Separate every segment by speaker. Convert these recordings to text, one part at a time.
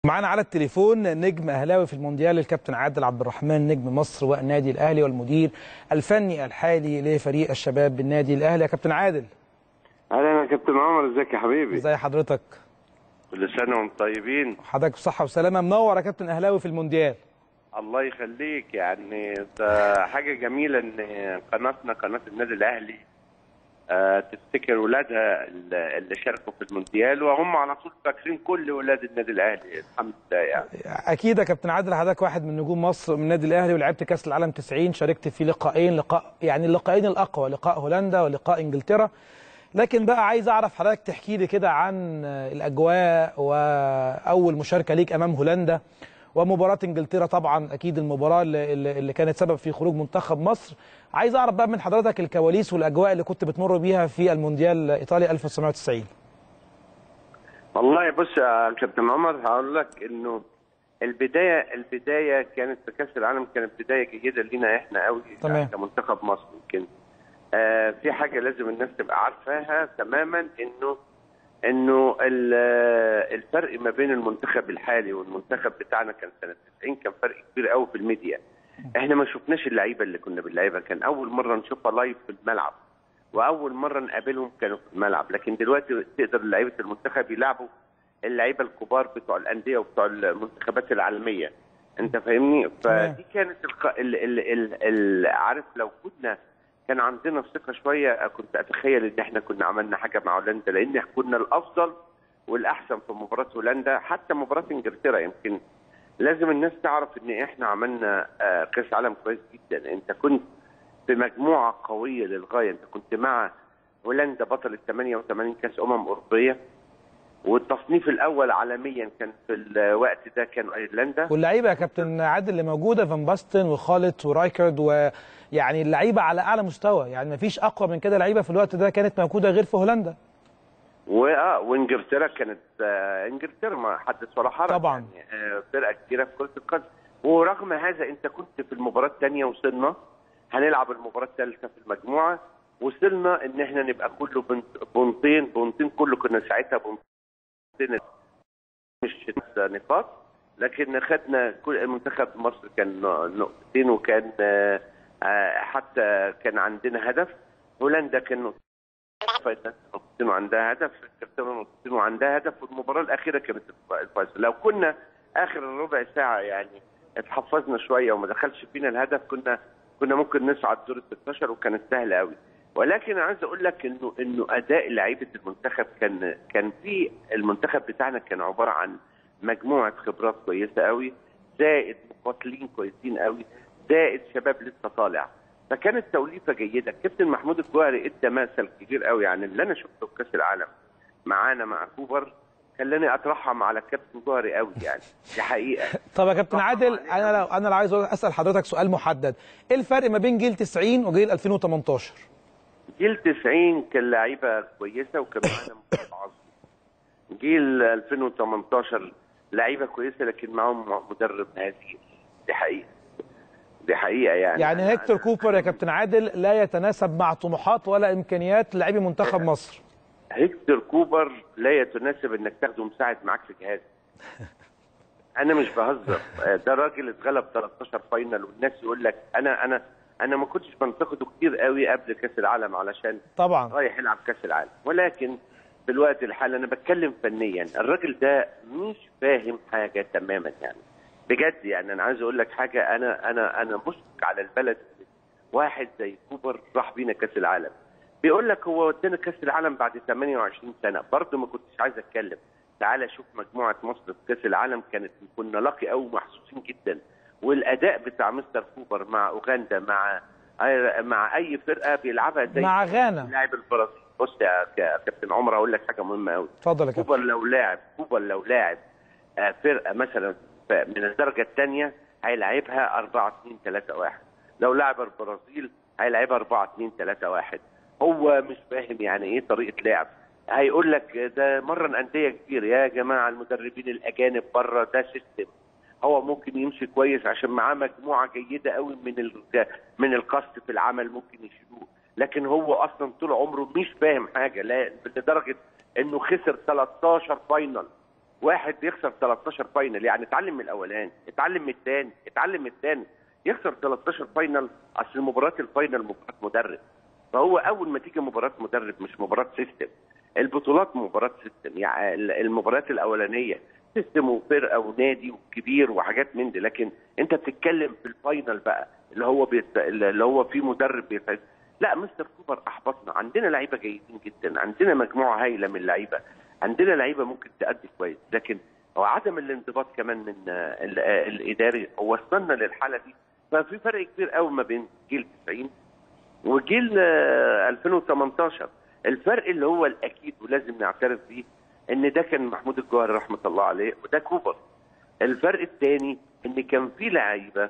Speaker 1: معانا على التليفون نجم اهلاوي في المونديال الكابتن عادل عبد الرحمن نجم مصر والنادي الاهلي والمدير الفني الحالي لفريق الشباب بالنادي الاهلي يا كابتن عادل
Speaker 2: اهلا يا كابتن عمر ازيك يا حبيبي
Speaker 1: ازي حضرتك
Speaker 2: كل سنه وانتم طيبين
Speaker 1: حضرتك بصحه وسلامه منور يا كابتن اهلاوي في المونديال
Speaker 2: الله يخليك يعني ده حاجه جميله ان قناتنا قناه النادي الاهلي آه، تفتكر ولادها اللي شاركوا في المونديال وهم على طول فاكرين كل ولاد النادي الاهلي الحمد لله يعني
Speaker 1: اكيد يا كابتن عادل حضرتك واحد من نجوم مصر من النادي الاهلي ولعبت كاس العالم 90 شاركت في لقاءين لقاء يعني اللقاءين الاقوى لقاء هولندا ولقاء انجلترا لكن بقى عايز اعرف حضرتك تحكي لي كده عن الاجواء واول مشاركه ليك امام هولندا ومباراه انجلترا طبعا اكيد المباراه اللي, اللي كانت سبب في خروج منتخب مصر عايز اعرف بقى من حضرتك الكواليس والاجواء اللي كنت بتمر بيها في المونديال ايطاليا 1990
Speaker 2: والله بص يا كابتن عمر هقول لك انه البدايه البدايه كانت في كاس العالم كانت بدايه جيده لينا احنا قوي
Speaker 1: تمام.
Speaker 2: كمنتخب مصر يمكن آه في حاجه لازم الناس تبقى عارفاها تماما انه انه الفرق ما بين المنتخب الحالي والمنتخب بتاعنا كان سنه 90 كان فرق كبير قوي في الميديا احنا ما شفناش اللعيبه اللي كنا بنلعبها كان اول مره نشوفها لايف في الملعب واول مره نقابلهم كانوا في الملعب لكن دلوقتي تقدر لعيبه المنتخب يلعبوا اللعيبه الكبار بتوع الانديه وبتوع المنتخبات العالميه انت فاهمني فدي كانت الق... ال... ال... ال... ال... عارف لو كنا كان عندنا ثقه شويه كنت اتخيل ان احنا كنا عملنا حاجه مع هولندا لان كنا الافضل والاحسن في مباراه هولندا حتى مباراه انجلترا يمكن لازم الناس تعرف ان احنا عملنا كاس عالم كويس جدا انت كنت في مجموعه قويه للغايه انت كنت مع هولندا بطل 88 كاس امم اوروبيه والتصنيف الاول عالميا كان في الوقت ده كان ايرلندا
Speaker 1: واللعيبه يا كابتن عادل اللي موجوده فان باستن وخالد ورايكرد ويعني اللعيبه على اعلى مستوى يعني ما فيش اقوى من كده لعيبه في الوقت ده كانت موجوده غير في هولندا
Speaker 2: واه وانجلترا كانت آه انجلترا ما حدث ولا حرج
Speaker 1: طبعا
Speaker 2: يعني آه فرقه كبيره في كره القدم ورغم هذا انت كنت في المباراه الثانيه وصلنا هنلعب المباراه الثالثه في المجموعه وصلنا ان احنا نبقى كله بونتين بونتين كله كنا ساعتها بونتين مش نقاط لكن خدنا كل منتخب مصر كان نقطتين وكان آه حتى كان عندنا هدف هولندا كان نقطتين وعندها هدف انجلترا نقطتين وعندها هدف والمباراه الاخيره كانت الفيصل لو كنا اخر ربع ساعه يعني اتحفظنا شويه وما دخلش فينا الهدف كنا كنا ممكن نصعد دور ال 16 وكانت سهله قوي ولكن عايز اقول لك انه انه اداء لعيبه المنتخب كان كان في المنتخب بتاعنا كان عباره عن مجموعه خبرات كويسه قوي زائد مقاتلين كويسين قوي زائد شباب لسه طالع فكانت توليفه جيده كابتن محمود الجوهري ادى مثل كبير قوي عن اللي انا شفته في كاس العالم معانا مع كوبر خلاني اترحم على الكابتن جوهري قوي يعني دي حقيقه
Speaker 1: طب يا كابتن عادل انا لو انا لو عايز اسال حضرتك سؤال محدد ايه الفرق ما بين جيل 90 وجيل 2018
Speaker 2: جيل 90 كان لعيبه كويسه وكان معانا مدرب عظيم جيل 2018 لعيبه كويسه لكن معاهم مدرب هزيل دي حقيقه دي حقيقه يعني
Speaker 1: يعني هيكتور كوبر يا كابتن عادل لا يتناسب مع طموحات ولا امكانيات لاعبي منتخب مصر
Speaker 2: هيكتور كوبر لا يتناسب انك تاخده مساعد معاك في جهاز انا مش بهزر ده راجل اتغلب 13 فاينل والناس يقول لك انا انا انا ما كنتش بنتقده كتير قوي قبل كاس العالم علشان
Speaker 1: طبعا
Speaker 2: رايح يلعب كاس العالم ولكن في الوقت الحالي انا بتكلم فنيا الراجل ده مش فاهم حاجه تماما يعني بجد يعني انا عايز اقول لك حاجه انا انا انا مشفق على البلد واحد زي كوبر راح بينا كاس العالم بيقول لك هو ودانا كاس العالم بعد 28 سنه برضه ما كنتش عايز اتكلم تعالى شوف مجموعه مصر في كاس العالم كانت كنا لاقي قوي محسوسين جدا والاداء بتاع مستر كوبر مع اوغندا مع مع اي فرقه بيلعبها زي
Speaker 1: مع غانا
Speaker 2: لاعب البرازيل بص يا كابتن عمر اقول لك حاجه مهمه قوي
Speaker 1: اتفضل يا كابتن
Speaker 2: كوبر لو لاعب كوبر لو لاعب فرقه مثلا من الدرجه الثانيه هيلعبها 4 2 3 1 لو لعب البرازيل هيلعبها 4 2 3 1 هو مش فاهم يعني ايه طريقه لعب هيقول لك ده مرن انديه كتير يا جماعه المدربين الاجانب بره ده سيستم هو ممكن يمشي كويس عشان معاه مجموعه جيده قوي من من القصد في العمل ممكن يشيلوه لكن هو اصلا طول عمره مش فاهم حاجه لا لدرجه انه خسر 13 فاينل واحد يخسر 13 فاينل يعني اتعلم من الاولاني اتعلم من الثاني اتعلم من الثاني يخسر 13 فاينل اصل مباراه الفاينل مباراه مدرب فهو اول ما تيجي مباراه مدرب مش مباراه سيستم البطولات مباراه سيستم يعني المباريات الاولانيه سيستم وفرقه ونادي وكبير وحاجات من دي لكن انت بتتكلم في الفاينل بقى اللي هو بيست... اللي هو فيه مدرب بيست... لا مستر كوبر احبطنا عندنا لعيبه جيدين جدا عندنا مجموعه هايله من اللعيبه عندنا لعيبه ممكن تأدي كويس لكن هو عدم الانضباط كمان من ال... الاداري وصلنا للحاله دي ففي فرق كبير قوي ما بين جيل 90 وجيل 2018 الفرق اللي هو الاكيد ولازم نعترف بيه ان ده كان محمود الجوهري رحمه الله عليه وده كوبر الفرق الثاني ان كان في لعيبه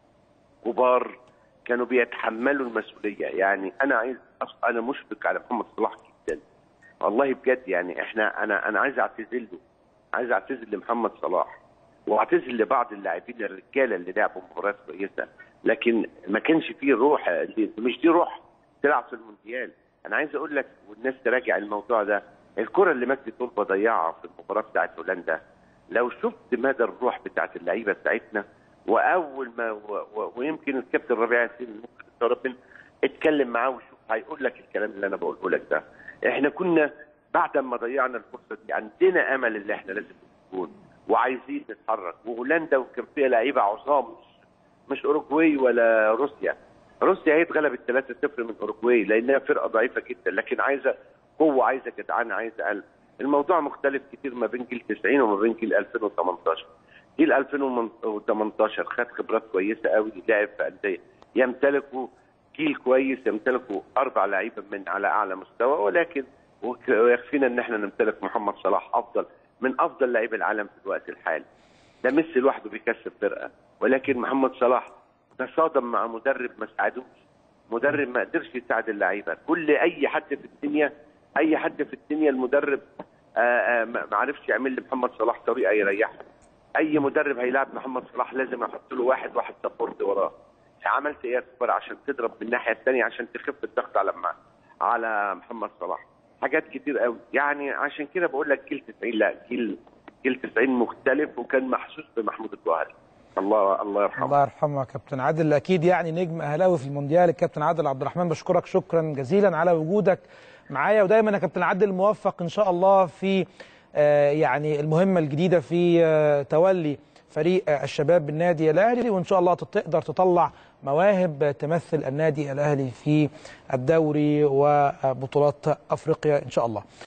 Speaker 2: كبار كانوا بيتحملوا المسؤوليه يعني انا عايز انا مشفق على محمد صلاح جدا والله بجد يعني احنا انا انا عايز اعتذر له عايز اعتذر لمحمد صلاح واعتذر لبعض اللاعبين الرجاله اللي لعبوا مباريات كويسه لكن ما كانش فيه روح مش دي روح تلعب في المونديال انا عايز اقول لك والناس تراجع الموضوع ده الكره اللي مجدي طلبه ضيعها في المباراه بتاعت هولندا لو شفت مدى الروح بتاعت اللعيبه بتاعتنا واول ما و... و... ويمكن الكابتن ربيع ياسين ممكن ربنا اتكلم معاه وشوف هيقول لك الكلام اللي انا بقوله لك ده احنا كنا بعد ما ضيعنا الفرصه دي عندنا امل اللي احنا لازم نكون وعايزين نتحرك وهولندا وكان فيها لعيبه عظام مش مش اوروجواي ولا روسيا روسيا هي اتغلبت 3-0 من اوروجواي لانها فرقه ضعيفه جدا لكن عايزه قوه عايزه جدعان عايزه قلب الموضوع مختلف كتير ما بين جيل 90 وما بين جيل 2018 جيل 2018 خد خبرات كويسه قوي لعب في انديه يمتلكوا جيل كويس يمتلكوا اربع لعيبه من على اعلى مستوى ولكن ويكفينا ان احنا نمتلك محمد صلاح افضل من افضل لاعبي العالم في الوقت الحالي ده ميسي لوحده بيكسب فرقه ولكن محمد صلاح تصادم مع مدرب ما ساعدوش مدرب ما قدرش يساعد اللعيبه كل اي حد في الدنيا اي حد في الدنيا المدرب آآ آآ ما عرفش يعمل لمحمد صلاح طريقه يريحه اي مدرب هيلاعب محمد صلاح لازم يحط له واحد واحد سبورت وراه عملت ايه يا كوبر عشان تضرب من الناحيه الثانيه عشان تخف الضغط على على محمد صلاح حاجات كتير قوي يعني عشان كده بقول لك جيل 90 لا جيل جيل 90 مختلف وكان محسوس بمحمود الجوهري الله الله يرحمه
Speaker 1: الله يرحمه كابتن عادل اكيد يعني نجم اهلاوي في المونديال الكابتن عادل عبد الرحمن بشكرك شكرا جزيلا على وجودك معايا ودايما يا كابتن عادل موفق ان شاء الله في آه يعني المهمه الجديده في آه تولي فريق آه الشباب بالنادي الاهلي وان شاء الله تقدر تطلع مواهب تمثل النادي الاهلي في الدوري وبطولات افريقيا ان شاء الله